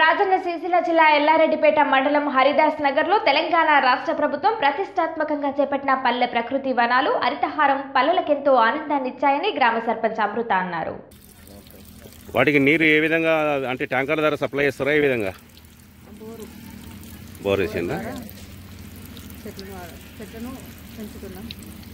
రాజన్న సిరిసిల్ల జిల్లా ఎల్లారెడ్డిపేట మండలం హరిదాస్ నగర్లో తెలంగాణ రాష్ట్ర ప్రభుత్వం ప్రతిష్టాత్మకంగా చేపట్టిన పల్లె ప్రకృతి వనాలు హరితహారం పల్లెలకెంతో ఆనందాన్నిచ్చాయని గ్రామ సర్పంచ్ అమృత అన్నారు వాటికి నీరు ఏ విధంగా అంటే ట్యాంకర్ ద్వారా సప్లై చేస్తారా ఏ విధంగా బోర్ వేసిందా చెట్లను చెట్లను పెంచుతున్నాం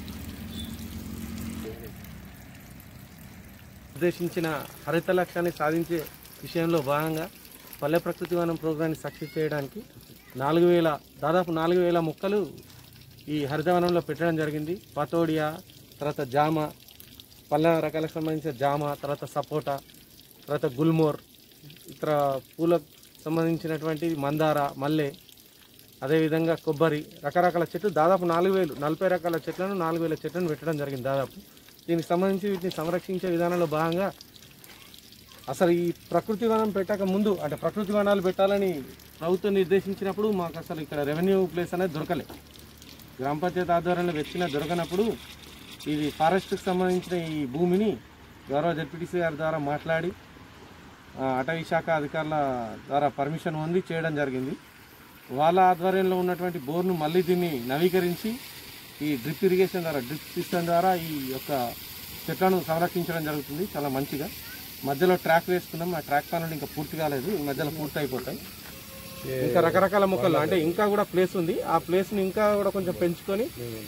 ఉద్దేశించిన హరిత లక్ష్యాన్ని సాధించే విషయంలో భాగంగా పల్లె ప్రకృతి వనం ప్రోగ్రాన్ని సక్సెస్ చేయడానికి నాలుగు వేల దాదాపు నాలుగు వేల మొక్కలు ఈ హరితవనంలో పెట్టడం జరిగింది పతోడియా తర్వాత జామ పళ్ళ రకాలకు సంబంధించిన జామ తర్వాత సపోటా తర్వాత గుల్మోర్ ఇతర పూలకు సంబంధించినటువంటి మందార మల్లె అదేవిధంగా కొబ్బరి రకరకాల చెట్లు దాదాపు నాలుగు వేలు నలభై రకాల చెట్లను నాలుగు వేల చెట్లను పెట్టడం జరిగింది దాదాపు దీనికి సంబంధించి వీటిని సంరక్షించే విధానంలో భాగంగా అసలు ఈ ప్రకృతి వనం పెట్టక ముందు అంటే ప్రకృతి వనాలు పెట్టాలని ప్రభుత్వం నిర్దేశించినప్పుడు మాకు అసలు ఇక్కడ రెవెన్యూ ప్లేస్ అనేది దొరకలే గ్రామ పంచాయతీ ఆధ్వర్యంలో వెతికినా దొరకనప్పుడు ఇది ఫారెస్ట్కి సంబంధించిన ఈ భూమిని గౌరవ జడ్పీటీసీ గారి ద్వారా మాట్లాడి ఆ, అటవీ శాఖ అధికారుల ద్వారా పర్మిషన్ పొంది చేయడం జరిగింది వాళ్ళ ఆధ్వర్యంలో ఉన్నటువంటి బోర్ను మళ్ళీ దీన్ని నవీకరించి ఈ డ్రిప్ ఇరిగేషన్ ద్వారా డ్రిప్ సిస్టమ్ ద్వారా ఈ యొక్క చెట్లను సంరక్షించడం జరుగుతుంది చాలా మంచిగా మధ్యలో ట్రాక్ వేసుకున్నాం ఆ ట్రాక్ పనులు ఇంకా పూర్తి కాలేదు ఈ మధ్యలో పూర్తి అయిపోతాయి ఇంకా రకరకాల మొక్కలు అంటే ఇంకా కూడా ప్లేస్ ఉంది ఆ ప్లేస్ని ఇంకా కూడా కొంచెం పెంచుకొని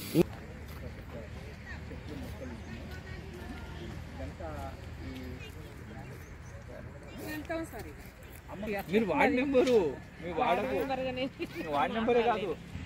మీరు వార్డ్ నెంబరు మీ వాడకు మీ వార్డ్ నెంబరే కాదు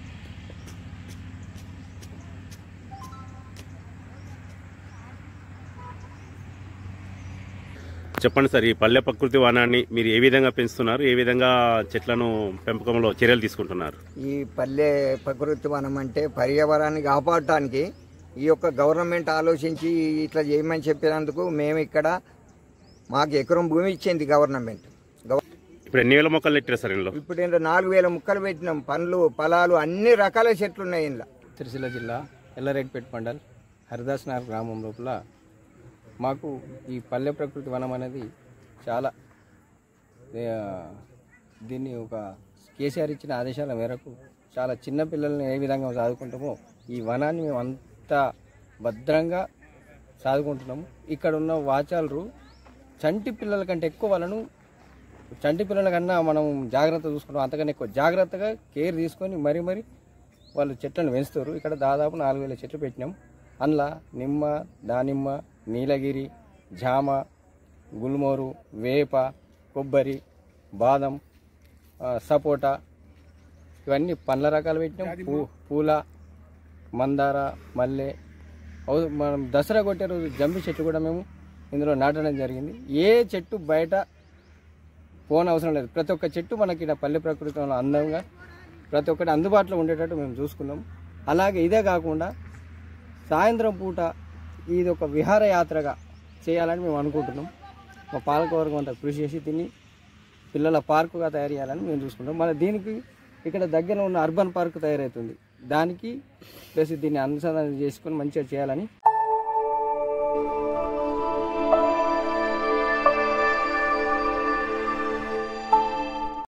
చెప్పండి సార్ ఈ పల్లె ప్రకృతి వనాన్ని మీరు ఏ విధంగా పెంచుతున్నారు ఏ విధంగా చెట్లను పెంపకంలో చర్యలు తీసుకుంటున్నారు ఈ పల్లె ప్రకృతి వనం అంటే పర్యావరణాన్ని కాపాడటానికి ఈ యొక్క గవర్నమెంట్ ఆలోచించి ఇట్లా చేయమని చెప్పినందుకు మేము ఇక్కడ మాకు ఎకరం భూమి ఇచ్చింది గవర్నమెంట్ గవ- ఇప్పుడు ఎన్ని వేల మొక్కలు నెట్టారు సార్ ఇందులో ఇప్పుడు ఇందులో నాలుగు వేల ముక్కలు పెట్టినాం పండ్లు ఫలాలు అన్ని రకాల చెట్లు ఉన్నాయి ఇందులో సిరిసిల్ల జిల్లా ఎల్లారెడ్డిపేట మండల్ హరిదాస్ నగర్ గ్రామం లోపల మాకు ఈ పల్లె ప్రకృతి వనం అనేది చాలా ఆ, దీన్ని ఒక కేసీఆర్ ఇచ్చిన ఆదేశాల మేరకు చాలా చిన్న పిల్లల్ని ఏ విధంగా చదువుకుంటామో ఈ వనాన్ని మేము అంత భద్రంగా చదువుకుంటున్నాము ఇక్కడ ఉన్న వాచాలరు చంటి పిల్లల కంటే ఎక్కువ వాళ్ళను చంటి పిల్లల కన్నా మనం జాగ్రత్త చూసుకుంటాం అంతకన్నా ఎక్కువ జాగ్రత్తగా కేర్ తీసుకొని మరీ మరీ వాళ్ళు చెట్లను పెంచుతారు ఇక్కడ దాదాపు నాలుగు వేల చెట్లు పెట్టినాం అందులో నిమ్మ దానిమ్మ నీలగిరి జామ గుల్మోరు వేప కొబ్బరి బాదం ఆ, సపోటా ఇవన్నీ పండ్ల రకాలు పెట్టినాం పూ పూల మందార మల్లె ఔ- మనం దసరా కొట్టే రోజు జంబి చెట్టు కూడా మేము ఇందులో నాటడం జరిగింది ఏ చెట్టు బయట పోన అవసరం లేదు ప్రతి ఒక్క చెట్టు మనకి ఇక్కడ పల్లె ప్రకృతిలో అందంగా ప్రతి ఒక్కటి అందుబాటులో ఉండేటట్టు మేము చూసుకున్నాం అలాగే ఇదే కాకుండా సాయంత్రం పూట ఇది ఒక విహారయాత్రగా చేయాలని మేము అనుకుంటున్నాం మా పాలకవర్గం అంతా కృషి చేసి దీన్ని పిల్లల పార్కుగా తయారు చేయాలని మేము చూసుకుంటాం మన దీనికి ఇక్కడ దగ్గర ఉన్న అర్బన్ పార్క్ తయారవుతుంది దానికి ప్లస్ దీన్ని అనుసంధానం చేసుకొని మంచిగా చేయాలని